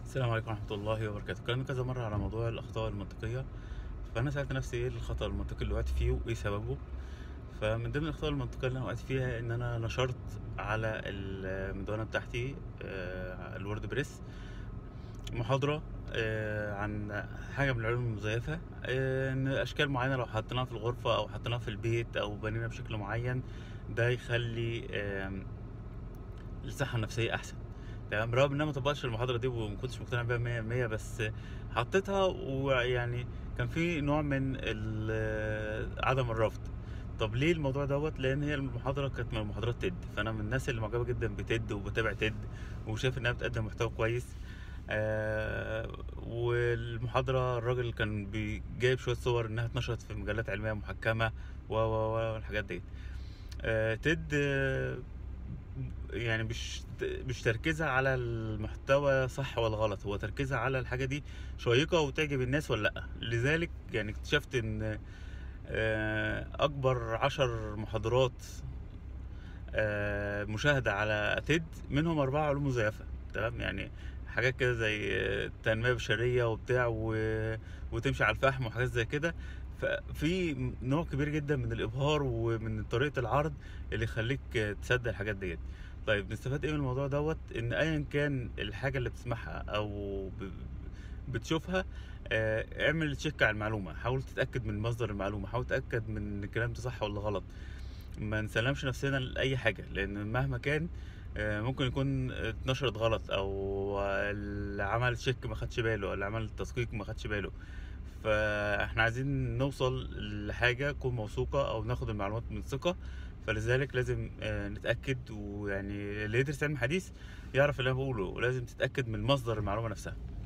السلام عليكم ورحمة الله وبركاته اتكلمنا كذا مرة على موضوع الأخطاء المنطقية فأنا سألت نفسي إيه الخطأ المنطقي اللي وقعت فيه وإيه سببه فمن ضمن الأخطاء المنطقية اللي أنا وقعت فيها إن أنا نشرت على المدونة بتاعتي آه، الورد بريس محاضرة آه، عن حاجة من العلوم المزيفة آه، إن أشكال معينة لو حطيناها في الغرفة أو حطيناها في البيت أو بنينا بشكل معين ده يخلي آم، الصحة النفسية أحسن تمام رغم ان انا ما طبقتش المحاضره دي وما كنتش مقتنع بيها 100% بس حطيتها ويعني كان في نوع من ال- عدم الرفض طب ليه الموضوع دوت لان هي المحاضره كانت من محاضرات تيد فانا من الناس اللي معجبه جدا بتيد وبتابع تيد وشايف انها بتقدم محتوى كويس آه والمحاضره الراجل كان بي- جايب شويه صور انها اتنشرت في مجلات علميه محكمه و و و والحاجات ديت آه تيد آه يعني مش مش تركيزها على المحتوى صح ولا غلط هو تركيزها على الحاجة دي شيقة وتعجب الناس ولا لأ لذلك يعني اكتشفت ان آه، أكبر عشر محاضرات آه، مشاهدة على تيد منهم أربعة علوم مزيفة تمام يعني حاجات كده زي آه، تنمية بشرية وبتاع و... وتمشي على الفحم وحاجات زي كده ففي نوع كبير جدا من الإبهار ومن طريقة العرض اللي يخليك آه، تصدق الحاجات ديت طيب نستفاد ايه من الموضوع دوت ان ايا كان الحاجة اللي بتسمعها او ب... بتشوفها آه، اعمل تشيك على المعلومة حاول تتأكد من مصدر المعلومة حاول تتأكد من الكلام ده صح ولا غلط ما نسلمش نفسنا لأي حاجة لأن مهما كان آه، ممكن يكون اتنشرت غلط أو اللي عمل تشيك ما خدش باله أو اللي عمل تدقيق ما خدش باله فاحنا عايزين نوصل لحاجة تكون موثوقة أو ناخد المعلومات من ثقة فلذلك لازم آه، نتأكد ويعني اللي يدرس علم حديث يعرف اللي أنا بقوله لازم تتأكد من مصدر المعلومة نفسها